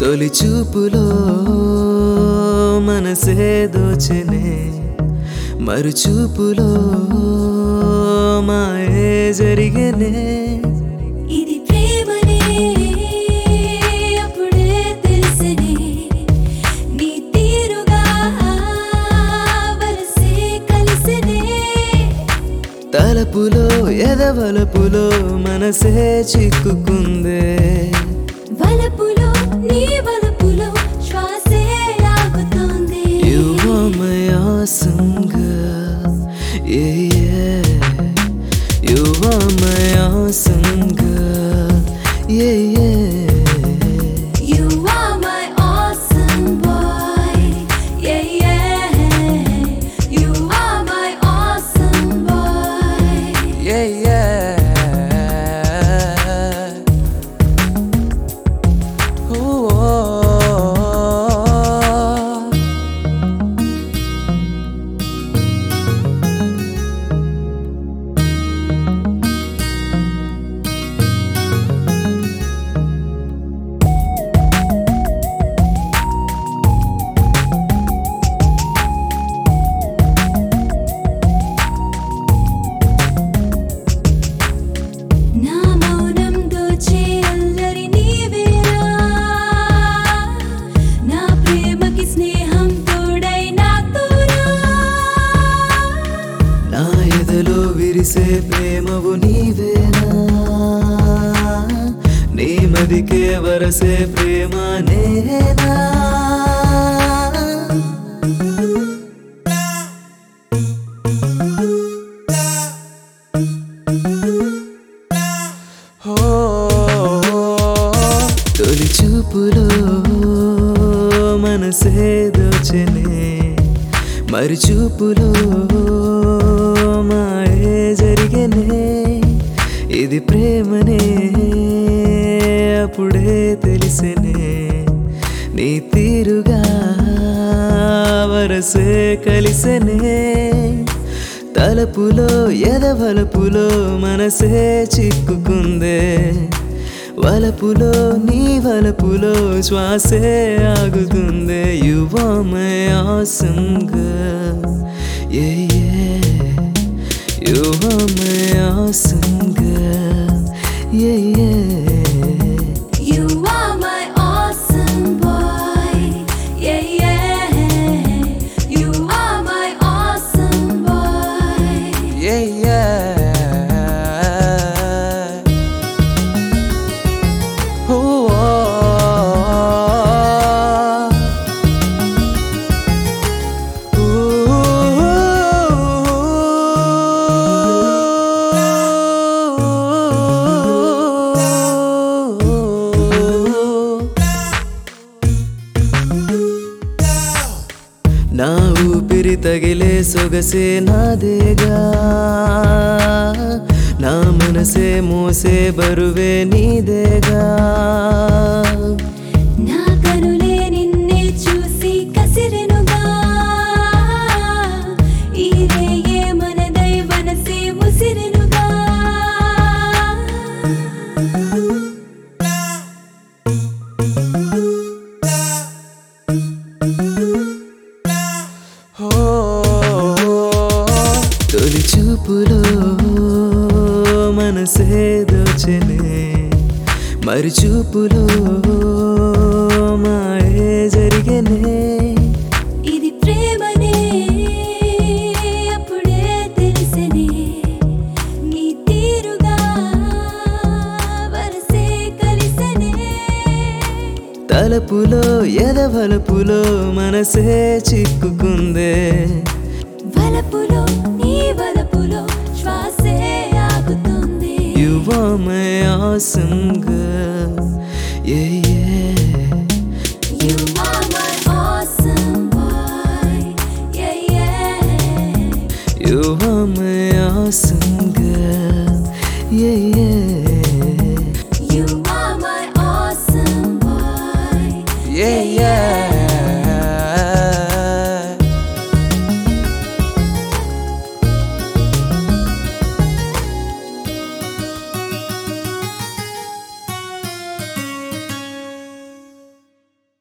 తొలి చూపులో మనసే దోచెనే మరు చూపులో మాయే జరిగనే ఇది ప్రేమనే అప్పుడే తెలిసనే నీ తీరుగా వరసే కలిసనే తలపులో ఎదవలపులో మనసే చిక్కుకుందే వలపులో నీ వలపులో శ్వాసే ఆగుతోంది You are my awesome girl. Yeah, yeah. You are my awesome girl. Yeah, yeah. You are my awesome boy. Yeah, yeah. You are my awesome boy. Yeah, yeah. Ooh, oh. నా మౌనం దోచే అల్లరి నీవేరా నా ప్రేమకి స్నేహం తోడై నాతోరా నా ఎదలో విరిసే ప్రేమవు నీవేనా నీ మదికే వరసే ప్రేమ నేనా ఓ, తొలి చూపులో మనసే దోచెనే మరి చూపులో మాయే జరిగనే ఇది ప్రేమనే అప్పుడే తెలిసనే నీ తీరుగా వరసే కలిసనే తలపులో ఎదవలపులో మనసే చిక్కుకుందే వలపులో నీ వలపులో శ్వాసే ఆగుతుందే యువమై ఆసంగా ఏ యువమై ఆసంగా ఏ You are my awesome boy. Yeah, yeah. You are my awesome boy. Yeah, yeah. Oh, నా ఊపిరి తగిలే సొగసే నాదేగా నా మనసే మోసే బరువే నీదేగా నా కనులే నిన్నే చూసి కసిరెనుగా ఈ రేయే మనదై మనసే ముసిరెనుగా ఓ, తొలి చూపులో మనసే దోచెనే మరి చూపులో మాయే జరిగనే ఇది ప్రేమనే అప్పుడే తెలిసనే నీ తీరుగా వరసే కలిసనే తలపులో ఎదవలపులో మనసే చిక్కుకుందే వలపులో నీ వలపులో శ్వాసే ఆగుతుంది You are my awesome girl. Yeah, yeah. You are my awesome boy. Yeah, yeah. You are my awesome girl. Yeah,